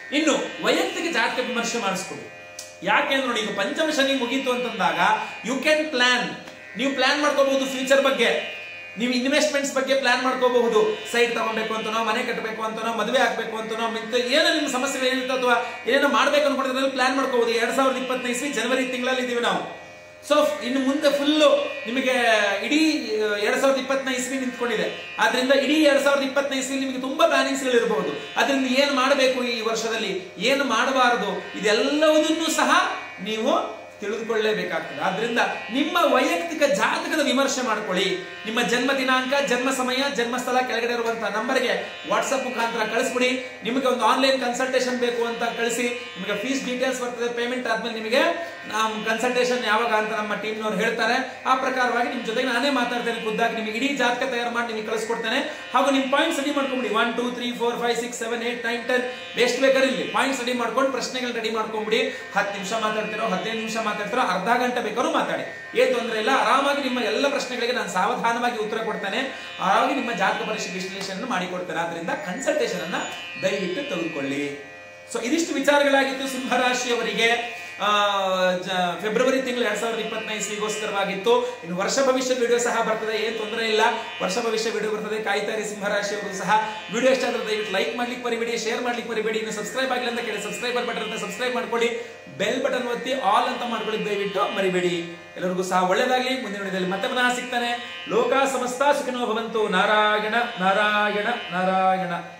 ಇನ್ನು ವೈಯಕ್ತಿಕ ಜಾತಕ ವಿಮರ್ಶೆ ಮಾಡಿಸ್ಕೊಡಿ ಯಾಕೆಂದ್ರೆ ನೋಡಿ ಈಗ ಪಂಚಮ ಶನಿ ಮುಗೀತು ಅಂತಂದಾಗ ಯು ಕ್ಯಾನ್ ಪ್ಲಾನ್ ನೀವು ಪ್ಲಾನ್ ಮಾಡ್ಕೋಬಹುದು ಫ್ಯೂಚರ್ ಬಗ್ಗೆ ನೀವು ಇನ್ವೆಸ್ಟ್ಮೆಂಟ್ಸ್ ಬಗ್ಗೆ ಪ್ಲಾನ್ ಮಾಡ್ಕೋಬಹುದು ಸೈಟ್ ತಗೋಬೇಕು ಅಂತನೋ ಮನೆ ಕಟ್ಟಬೇಕು ಅಂತನೋ ಮದುವೆ ಆಗ್ಬೇಕು ಅಂತನೋ ಮಿಂತ ಏನೋ ನಿಮ್ಮ ಸಮಸ್ಯೆಗಳು ಏನಿತ್ತು ಅಥವಾ ಏನೇನೋ ಮಾಡ್ಬೇಕು ಅನ್ಕೊಂಡಿದ್ರೆ ಪ್ಲಾನ್ ಮಾಡ್ಕೋಬಹುದು ಎರಡ್ ಸಾವಿರದ ಇಪ್ಪತ್ತೈದು ಇಸ್ವಿ ಜನವರಿ ತಿಂಗಳಲ್ಲಿ ಇದೀವಿ ನಾವು ಸೊ ಇನ್ನು ಮುಂದೆ ಫುಲ್ಲು ನಿಮಗೆ ಇಡೀ ಎರಡ್ ಸಾವಿರದ ಇಪ್ಪತ್ತನೇ ಇಸ್ವಿ ನಿಂತ್ಕೊಂಡಿದೆ ಆದ್ರಿಂದ ಇಡೀ ಎರಡ್ ಸಾವಿರದ ಇಪ್ಪತ್ತನೇ ಇಸ್ವಿ ನಿಮಗೆ ತುಂಬಾ ಪ್ಲಾನಿಂಗ್ಸ್ ಇರಬಹುದು ಅದರಿಂದ ಏನು ಮಾಡಬೇಕು ಈ ವರ್ಷದಲ್ಲಿ ಏನು ಮಾಡಬಾರದು ಇದೆಲ್ಲವುದನ್ನು ಸಹ ನೀವು ತಿಳಿದುಕೊಳ್ಳಲೇಬೇಕಾಗ್ತದೆ ಆದ್ರಿಂದ ನಿಮ್ಮ ವೈಯಕ್ತಿಕ ಜಾತಕದ ವಿಮರ್ಶೆ ಮಾಡ್ಕೊಳ್ಳಿ ನಿಮ್ಮ ಜನ್ಮ ದಿನಾಂಕ ಜನ್ಮ ಸಮಯ ಜನ್ಮಸ್ಥಳ ಕೆಳಗಡೆ ಇರುವಂತಹ ನಂಬರ್ಗೆ ವಾಟ್ಸ್ಆಪ್ ಮುಖಾಂತರ ಕಳಿಸ್ಬಿಡಿ ನಿಮಗೆ ಒಂದು ಆನ್ಲೈನ್ ಕನ್ಸಲ್ಟೇಷನ್ ಬೇಕು ಅಂತ ಕಳಿಸಿ ನಿಮಗೆ ಫೀಸ್ ಡೀಟೇಲ್ಸ್ ಬರ್ತದೆ ಪೇಮೆಂಟ್ ಆದ್ಮೇಲೆ ನಿಮಗೆ ನಾವು ಕನ್ಸಲ್ಟೇಷನ್ ಯಾವಾಗ ಅಂತ ನಮ್ಮ ಟೀಮ್ನವ್ರು ಹೇಳ್ತಾರೆ ಆ ಪ್ರಕಾರವಾಗಿ ನಿಮ್ ಜೊತೆಗೆ ನಾನೇ ಮಾತಾಡ್ತೇನೆ ಖುದ್ದಾಗಿ ನಿಮಗೆ ಇಡೀ ಜಾತಕ ತಯಾರು ಮಾಡಿ ನಿಮಗೆ ಕಳಿಸ್ಕೊಡ್ತೇನೆ ಹಾಗೂ ನಿಮ್ ಪಾಯಿಂಟ್ ರೆಡಿ ಮಾಡ್ಕೊಂಬಿಡಿ one two three four five six seven eight nine ten ಎಷ್ಟು ಬೇಕಾದ್ರೆ ಇಲ್ಲಿ ಪಾಯಿಂಟ್ಸ್ ರೆಡಿ ಮಾಡ್ಕೊಂಡು ಪ್ರಶ್ನೆಗಳು ರೆಡಿ ಮಾಡ್ಕೊಂಬಿಡಿ ಹತ್ತು ನಿಮಿಷ ಮಾತಾಡ್ತಿರೋ ಹದಿನೈದು ನಿಮಿಷ ಮಾತಾಡ್ತಿರೋ ಅರ್ಧ ಗಂಟೆ ಬೇಕಾದ್ರೂ ಮಾತಾಡಿ ಏನ್ ತೊಂದರೆ ಇಲ್ಲ ಆರಾಮಾಗಿ ನಿಮ್ಮ ಎಲ್ಲ ಪ್ರಶ್ನೆಗಳಿಗೆ ನಾನು ಸಾವಧಾನವಾಗಿ ಉತ್ತರ ಕೊಡ್ತೇನೆ ಆರಾಮಾಗಿ ನಿಮ್ಮ ಜಾತಕ ಪರೀಕ್ಷೆ ವಿಶ್ಲೇಷಣೆ ಮಾಡಿಕೊಡ್ತೇನೆ ಆದ್ರಿಂದ ಕನ್ಸಲ್ಟೇಷನ್ ಅನ್ನ ದಯವಿಟ್ಟು ತೆಗೆದುಕೊಳ್ಳಿ ಸೊ ಇದಿಷ್ಟು ವಿಚಾರಗಳಾಗಿತ್ತು ಸಿಂಹರಾಶಿಯವರಿಗೆ ಆ, ಜ- ಫೆಬ್ರವರಿ ತಿಂಗಳು ಎರಡ್ ಸಾವಿರದ ಇಪ್ಪತ್ತನೇ ಇಸ್ವಿಗೋಸ್ಕರವಾಗಿತ್ತು ಇನ್ನು ವರ್ಷ ಭವಿಷ್ಯ ವಿಡಿಯೋ ಸಹ ಬರ್ತದೆ ಏನ್ ತೊಂದರೆ ಇಲ್ಲ ವರ್ಷ ಭವಿಷ್ಯ ವಿಡಿಯೋ ಬರ್ತದೆ ಕಾಯ್ತಾ ಇರಿ ಸಿಂಹರಾಶಿಯವರು ಸಹ ವಿಡಿಯೋ ಇಷ್ಟ ಆದ್ರೆ ದಯವಿಟ್ಟು ಲೈಕ್ ಮಾಡ್ಲಿಕ್ಕೆ ಮರಿಬೇಡಿ ಶೇರ್ ಮಾಡ್ಲಿಕ್ಕೆ ಮರಿಬೇಡಿ ಇನ್ನು ಸಬ್ಸ್ಕ್ರೈಬ್ ಆಗಿಲ್ಲ ಅಂತ ಕೇಳಿ ಸಬ್ಸ್ಕ್ರೈಬರ್ ಬಟನ್ ಅಂತ ಸಬ್ಸ್ಕ್ರೈಬ್ ಮಾಡ್ಕೊಳ್ಳಿ ಬೆಲ್ ಬಟನ್ ಒತ್ತಿ ಆಲ್ ಅಂತ ಮಾಡ್ಕೊಳ್ಳಿ ದಯವಿಟ್ಟು ಮರಿಬೇಡಿ ಎಲ್ಲರಿಗೂ ಸಹ ಒಳ್ಳೇದಾಗ್ಲಿ ಮುಂದಿನ ವಿಡಿಯೋದಲ್ಲಿ ಮತ್ತೆ ಪುನಃ ಸಿಗ್ತಾನೆ ಲೋಕ ಸಮಸ್ತ ಸುಖಿನೋ ಭವಂತು ನಾರಾಯಣ ನಾರಾಯಣ ನಾರಾಯಣ